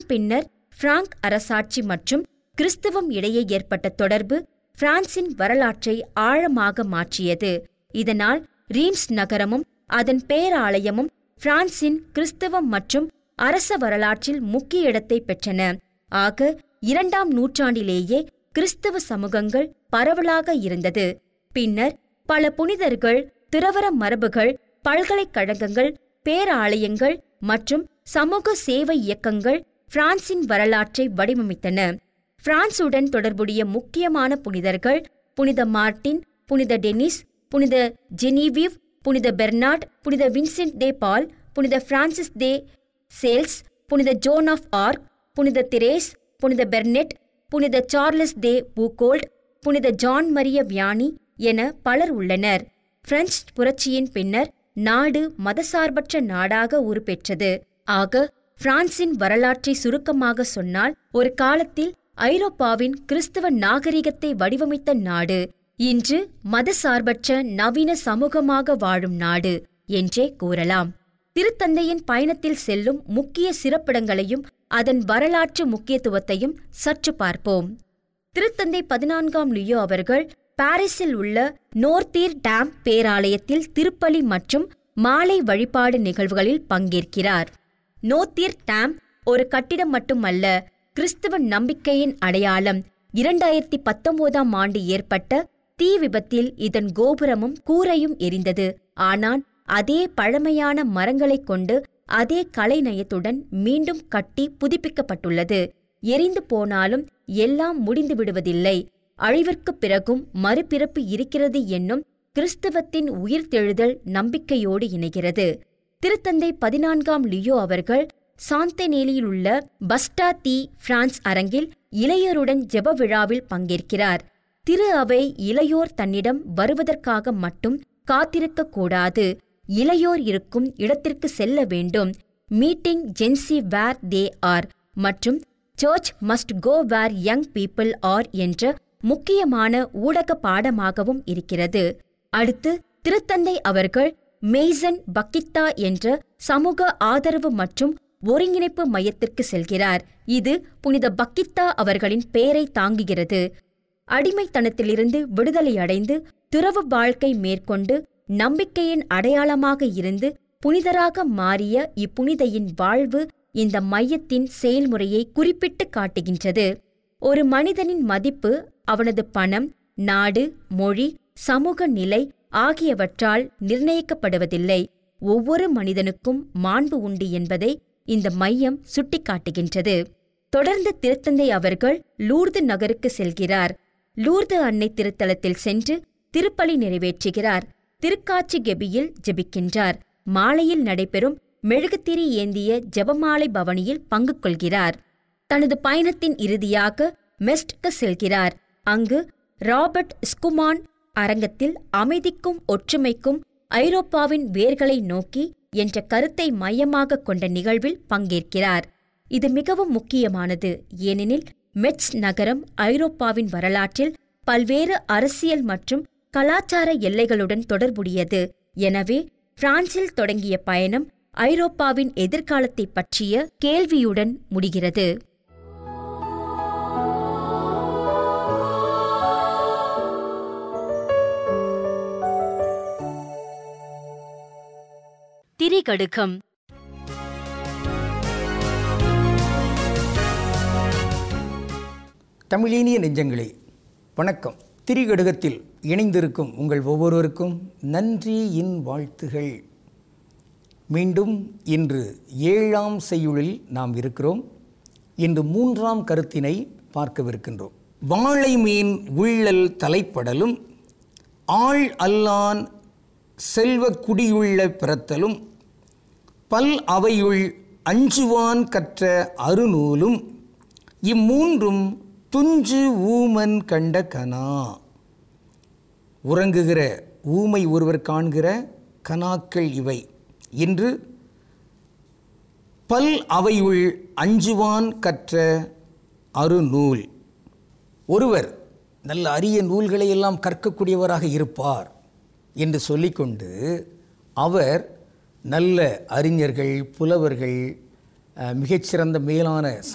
பின்னர் பிராங்க் அரசாட்சி மற்றும் கிறிஸ்தவம் இடையே ஏற்பட்ட தொடர்பு பிரான்சின் வரலாற்றை ஆழமாக மாற்றியது இதனால் ரீம்ஸ் நகரமும் அதன் பேராலயமும் பிரான்சின் கிறிஸ்தவம் மற்றும் அரச வரலாற்றில் முக்கிய இடத்தை பெற்றன ஆக இரண்டாம் நூற்றாண்டிலேயே கிறிஸ்தவ சமூகங்கள் பரவலாக இருந்தது பின்னர் பல புனிதர்கள் துறவர மரபுகள் பல்கலைக்கழகங்கள் பேராலயங்கள் மற்றும் சமூக சேவை இயக்கங்கள் பிரான்சின் வரலாற்றை வடிவமைத்தன பிரான்சுடன் தொடர்புடைய முக்கியமான புனிதர்கள் புனித மார்ட்டின் புனித டெனிஸ் புனித ஜெனீவிவ் புனித பெர்னார்ட் புனித வின்சென்ட் தே பால் புனித பிரான்சிஸ் தே சேல்ஸ் புனித ஜோன் ஆஃப் ஆர்க் புனித திரேஸ் புனித பெர்னெட் புனித சார்லஸ் தே பூகோல்ட் புனித ஜான் மரிய வியானி என பலர் உள்ளனர் பிரெஞ்சு புரட்சியின் பின்னர் நாடு மதசார்பற்ற நாடாக உருப்பெற்றது ஆக பிரான்சின் வரலாற்றை சுருக்கமாக சொன்னால் ஒரு காலத்தில் ஐரோப்பாவின் கிறிஸ்தவ நாகரிகத்தை வடிவமைத்த நாடு இன்று மதசார்பற்ற நவீன சமூகமாக வாழும் நாடு என்றே கூறலாம் திருத்தந்தையின் பயணத்தில் செல்லும் முக்கிய சிறப்பிடங்களையும் அதன் வரலாற்று முக்கியத்துவத்தையும் சற்று பார்ப்போம் திருத்தந்தை பதினான்காம் லியோ அவர்கள் பாரிஸில் உள்ள நோர்த்தீர் டேம் பேராலயத்தில் திருப்பலி மற்றும் மாலை வழிபாடு நிகழ்வுகளில் பங்கேற்கிறார் நோத்தீர் டேம் ஒரு கட்டிடம் மட்டுமல்ல கிறிஸ்தவ நம்பிக்கையின் அடையாளம் இரண்டாயிரத்தி பத்தொன்பதாம் ஆண்டு ஏற்பட்ட தீ விபத்தில் இதன் கோபுரமும் கூரையும் எரிந்தது ஆனால் அதே பழமையான மரங்களைக் கொண்டு அதே கலைநயத்துடன் மீண்டும் கட்டி புதுப்பிக்கப்பட்டுள்ளது எரிந்து போனாலும் எல்லாம் முடிந்து விடுவதில்லை அழிவிற்குப் பிறகும் மறுபிறப்பு இருக்கிறது என்னும் கிறிஸ்தவத்தின் உயிர்த்தெழுதல் நம்பிக்கையோடு இணைகிறது திருத்தந்தை பதினான்காம் லியோ அவர்கள் சாந்தனேலியில் உள்ள பஸ்டா தி பிரான்ஸ் அரங்கில் இளையோருடன் ஜெப விழாவில் பங்கேற்கிறார் திரு அவை இளையோர் தன்னிடம் வருவதற்காக மட்டும் காத்திருக்க கூடாது இளையோர் இருக்கும் இடத்திற்கு செல்ல வேண்டும் meeting Gen Z where they are மற்றும் church must go where young people are என்ற முக்கியமான ஊடக பாடமாகவும் இருக்கிறது அடுத்து திருத்தந்தை அவர்கள் மெய்சன் பக்கித்தா என்ற சமூக ஆதரவு மற்றும் ஒருங்கிணைப்பு மையத்திற்கு செல்கிறார் இது புனித பக்கித்தா அவர்களின் பெயரை தாங்குகிறது அடிமைத்தனத்திலிருந்து விடுதலை அடைந்து துறவு வாழ்க்கை மேற்கொண்டு நம்பிக்கையின் அடையாளமாக இருந்து புனிதராக மாறிய இப்புனிதையின் வாழ்வு இந்த மையத்தின் செயல்முறையை குறிப்பிட்டு காட்டுகின்றது ஒரு மனிதனின் மதிப்பு அவனது பணம் நாடு மொழி சமூக நிலை ஆகியவற்றால் நிர்ணயிக்கப்படுவதில்லை ஒவ்வொரு மனிதனுக்கும் மாண்பு உண்டு என்பதை இந்த மையம் சுட்டிக்காட்டுகின்றது தொடர்ந்து திருத்தந்தை அவர்கள் லூர்து நகருக்கு செல்கிறார் லூர்து அன்னை திருத்தலத்தில் சென்று திருப்பலி நிறைவேற்றுகிறார் திருக்காட்சி கெபியில் ஜெபிக்கின்றார் மாலையில் நடைபெறும் மெழுகுத்திரி ஏந்திய ஜெபமாலை பவனியில் பங்கு கொள்கிறார் தனது பயணத்தின் இறுதியாக மெஸ்ட்க்கு செல்கிறார் அங்கு ராபர்ட் ஸ்குமான் அரங்கத்தில் அமைதிக்கும் ஒற்றுமைக்கும் ஐரோப்பாவின் வேர்களை நோக்கி என்ற கருத்தை மையமாக கொண்ட நிகழ்வில் பங்கேற்கிறார் இது மிகவும் முக்கியமானது ஏனெனில் மெட்ஸ் நகரம் ஐரோப்பாவின் வரலாற்றில் பல்வேறு அரசியல் மற்றும் கலாச்சார எல்லைகளுடன் தொடர்புடையது எனவே பிரான்சில் தொடங்கிய பயணம் ஐரோப்பாவின் எதிர்காலத்தை பற்றிய கேள்வியுடன் முடிகிறது திரிகடுகம் தமிழீனிய நெஞ்சங்களே வணக்கம் திரிகடுகத்தில் இணைந்திருக்கும் உங்கள் ஒவ்வொருவருக்கும் நன்றியின் வாழ்த்துகள் மீண்டும் இன்று ஏழாம் செய்யுளில் நாம் இருக்கிறோம் இன்று மூன்றாம் கருத்தினை பார்க்கவிருக்கின்றோம் வாழை மீன் உள்ளல் தலைப்படலும் ஆள் அல்லான் செல்வ குடியுள்ள பிறத்தலும் பல் அவையுள் அஞ்சுவான் கற்ற அருநூலும் இம்மூன்றும் துஞ்சு ஊமன் கண்ட கனா உறங்குகிற ஊமை ஒருவர் காண்கிற கனாக்கள் இவை இன்று பல் அவையுள் அஞ்சுவான் கற்ற அருநூல் ஒருவர் நல்ல அரிய நூல்களை எல்லாம் கற்கக்கூடியவராக இருப்பார் என்று சொல்லிக்கொண்டு அவர் நல்ல அறிஞர்கள் புலவர்கள் அஹ், மிகச்சிறந்த மேலான